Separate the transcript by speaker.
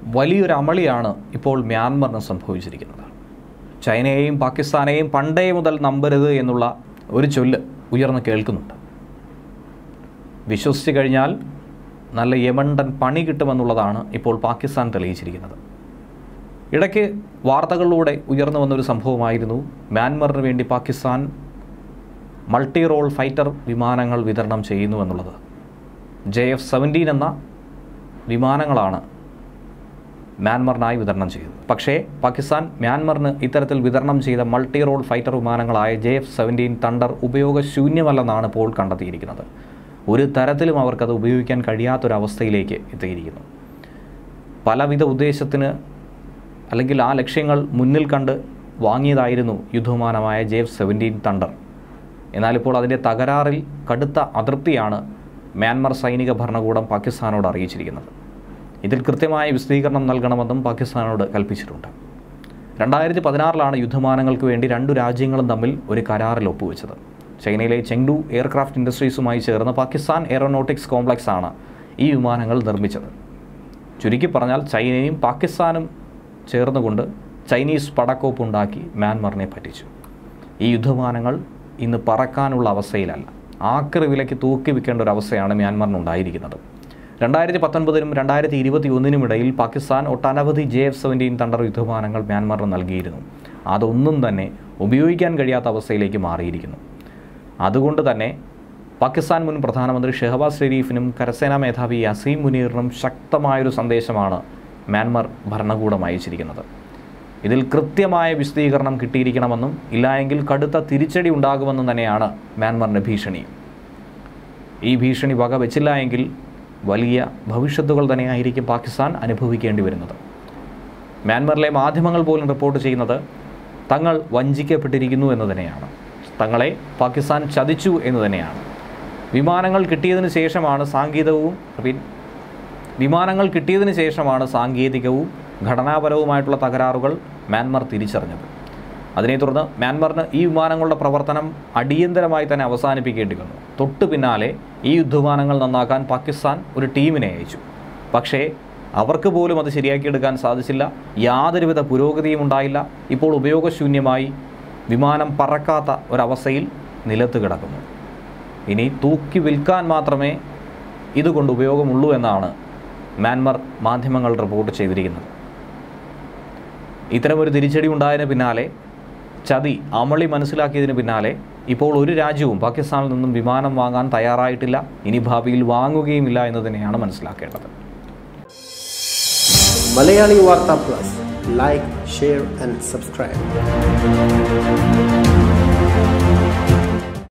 Speaker 1: വലിയൊരു അമളിയാണ് ഇപ്പോൾ മ്യാൻമറിന് സംഭവിച്ചിരിക്കുന്നത് ചൈനയെയും പാകിസ്ഥാനെയും പണ്ടേ മുതൽ നമ്പരുത് എന്നുള്ള ഒരു ചൊല്ല് ഉയർന്നു കേൾക്കുന്നുണ്ട് വിശ്വസിച്ച് കഴിഞ്ഞാൽ നല്ല യമണ്ടൻ പണി കിട്ടുമെന്നുള്ളതാണ് ഇപ്പോൾ പാകിസ്ഥാൻ തെളിയിച്ചിരിക്കുന്നത് ഇടയ്ക്ക് വാർത്തകളിലൂടെ ഉയർന്നു വന്നൊരു സംഭവമായിരുന്നു മ്യാൻമറിന് വേണ്ടി പാകിസ്ഥാൻ മൾട്ടി റോൾ ഫൈറ്റർ വിമാനങ്ങൾ വിതരണം ചെയ്യുന്നു എന്നുള്ളത് ജെ എഫ് സെവൻറ്റീൻ എന്ന വിമാനങ്ങളാണ് മ്യാൻമറിനായി വിതരണം ചെയ്തത് പക്ഷേ പാകിസ്ഥാൻ മ്യാൻമറിന് ഇത്തരത്തിൽ വിതരണം ചെയ്ത മൾട്ടി റോൾ ഫൈറ്റർ വിമാനങ്ങളായ ജെ എഫ് സെവൻറ്റീൻ തണ്ടർ ഉപയോഗശൂന്യമല്ലെന്നാണ് ഇപ്പോൾ കണ്ടെത്തിയിരിക്കുന്നത് ഒരു തരത്തിലും അവർക്കത് ഉപയോഗിക്കാൻ കഴിയാത്തൊരവസ്ഥയിലേക്ക് എത്തിയിരിക്കുന്നു പലവിധ ഉദ്ദേശത്തിന് അല്ലെങ്കിൽ ആ ലക്ഷ്യങ്ങൾ മുന്നിൽ കണ്ട് വാങ്ങിയതായിരുന്നു യുദ്ധവിമാനമായ ജെ എഫ് സെവൻറ്റീൻ തണ്ടർ എന്നാലിപ്പോൾ അതിൻ്റെ തകരാറിൽ കടുത്ത അതൃപ്തിയാണ് മ്യാൻമർ സൈനിക ഭരണകൂടം പാകിസ്ഥാനോട് അറിയിച്ചിരിക്കുന്നത് ഇതിൽ കൃത്യമായ വിശദീകരണം നൽകണമെന്നും പാകിസ്ഥാനോട് കൽപ്പിച്ചിട്ടുണ്ട് രണ്ടായിരത്തി പതിനാറിലാണ് യുദ്ധവിമാനങ്ങൾക്ക് വേണ്ടി രണ്ടു രാജ്യങ്ങളും തമ്മിൽ ഒരു കരാറിൽ ഒപ്പുവെച്ചത് ചൈനയിലെ ചെങ്ഡു എയർക്രാഫ്റ്റ് ഇൻഡസ്ട്രീസുമായി ചേർന്ന് പാകിസ്ഥാൻ എയറോനോട്ടിക്സ് കോംപ്ലക്സ് ആണ് ഈ വിമാനങ്ങൾ നിർമ്മിച്ചത് ചുരുക്കി പറഞ്ഞാൽ ചൈനയും പാകിസ്ഥാനും ചേർന്നുകൊണ്ട് ചൈനീസ് പടക്കോപ്പ് ഉണ്ടാക്കി മ്യാൻമറിനെ പറ്റിച്ചു ഈ യുദ്ധവിമാനങ്ങൾ ഇന്ന് പറക്കാനുള്ള അവസ്ഥയിലല്ല ആക്രി വിലയ്ക്ക് തൂക്കി വിൽക്കേണ്ട ഒരു അവസ്ഥയാണ് മ്യാൻമറിനുണ്ടായിരിക്കുന്നത് രണ്ടായിരത്തി പത്തൊൻപതിനും രണ്ടായിരത്തി ഇരുപത്തി ഒന്നിനും ഇടയിൽ പാകിസ്ഥാൻ ഒട്ടനവധി ജെ എഫ് സെവൻറ്റീൻ തണ്ടർ യുദ്ധവിമാനങ്ങൾ മ്യാൻമറിന് നൽകിയിരുന്നു അതൊന്നും തന്നെ ഉപയോഗിക്കാൻ കഴിയാത്ത അവസ്ഥയിലേക്ക് മാറിയിരിക്കുന്നു അതുകൊണ്ട് തന്നെ പാകിസ്ഥാൻ മുൻ പ്രധാനമന്ത്രി ഷെഹബാസ് ഷെരീഫിനും കരസേനാ മേധാവി അസീം മുനീറിനും ശക്തമായൊരു സന്ദേശമാണ് മ്യാൻമർ ഭരണകൂടം അയച്ചിരിക്കുന്നത് ഇതിൽ കൃത്യമായ വിശദീകരണം കിട്ടിയിരിക്കണമെന്നും ഇല്ലായെങ്കിൽ കടുത്ത തിരിച്ചടി ഉണ്ടാകുമെന്നും തന്നെയാണ് മ്യാൻമറിൻ്റെ ഭീഷണി ഈ ഭീഷണി വക വെച്ചില്ല എങ്കിൽ വലിയ ഭവിഷ്യത്തുകൾ തന്നെയായിരിക്കും പാകിസ്ഥാൻ അനുഭവിക്കേണ്ടി വരുന്നത് മ്യാൻമറിലെ മാധ്യമങ്ങൾ പോലും റിപ്പോർട്ട് ചെയ്യുന്നത് തങ്ങൾ വഞ്ചിക്കപ്പെട്ടിരിക്കുന്നു എന്ന് തന്നെയാണ് തങ്ങളെ പാകിസ്ഥാൻ ചതിച്ചു എന്ന് തന്നെയാണ് വിമാനങ്ങൾ കിട്ടിയതിന് ശേഷമാണ് സാങ്കേതികവും റിപ്പീറ്റ് വിമാനങ്ങൾ കിട്ടിയതിന് ശേഷമാണ് സാങ്കേതികവും ഘടനാപരവുമായിട്ടുള്ള തകരാറുകൾ മ്യാൻമർ തിരിച്ചറിഞ്ഞത് അതിനെ തുടർന്ന് മ്യാൻമറിന് ഈ വിമാനങ്ങളുടെ പ്രവർത്തനം അടിയന്തരമായി തന്നെ അവസാനിപ്പിക്കേണ്ടി വന്നു തൊട്ടു പിന്നാലെ ഈ യുദ്ധവിമാനങ്ങൾ നന്നാക്കാൻ പാകിസ്ഥാൻ ഒരു ടീമിനെ അയച്ചു പക്ഷേ അവർക്ക് പോലും അത് ശരിയാക്കിയെടുക്കാൻ സാധിച്ചില്ല യാതൊരുവിധ പുരോഗതിയും ഉണ്ടായില്ല ഇപ്പോൾ ഉപയോഗശൂന്യമായി വിമാനം പറക്കാത്ത ഒരവസ്ഥയിൽ നിലത്ത് കിടക്കുന്നു ഇനി തൂക്കി വിൽക്കാൻ മാത്രമേ ഇതുകൊണ്ട് ഉപയോഗമുള്ളൂ എന്നാണ് മ്യാൻമർ മാധ്യമങ്ങൾ റിപ്പോർട്ട് ചെയ്തിരിക്കുന്നത് ഇത്തരമൊരു തിരിച്ചടി ഉണ്ടായതിന് പിന്നാലെ ചതി അമളി മനസ്സിലാക്കിയതിന് പിന്നാലെ ഇപ്പോൾ ഒരു രാജ്യവും പാകിസ്ഥാനിൽ നിന്നും വിമാനം വാങ്ങാൻ തയ്യാറായിട്ടില്ല ഇനി ഭാവിയിൽ വാങ്ങുകയുമില്ല എന്ന് തന്നെയാണ് മനസ്സിലാക്കേണ്ടത്
Speaker 2: Malayali Warta Plus. Like, share, and subscribe.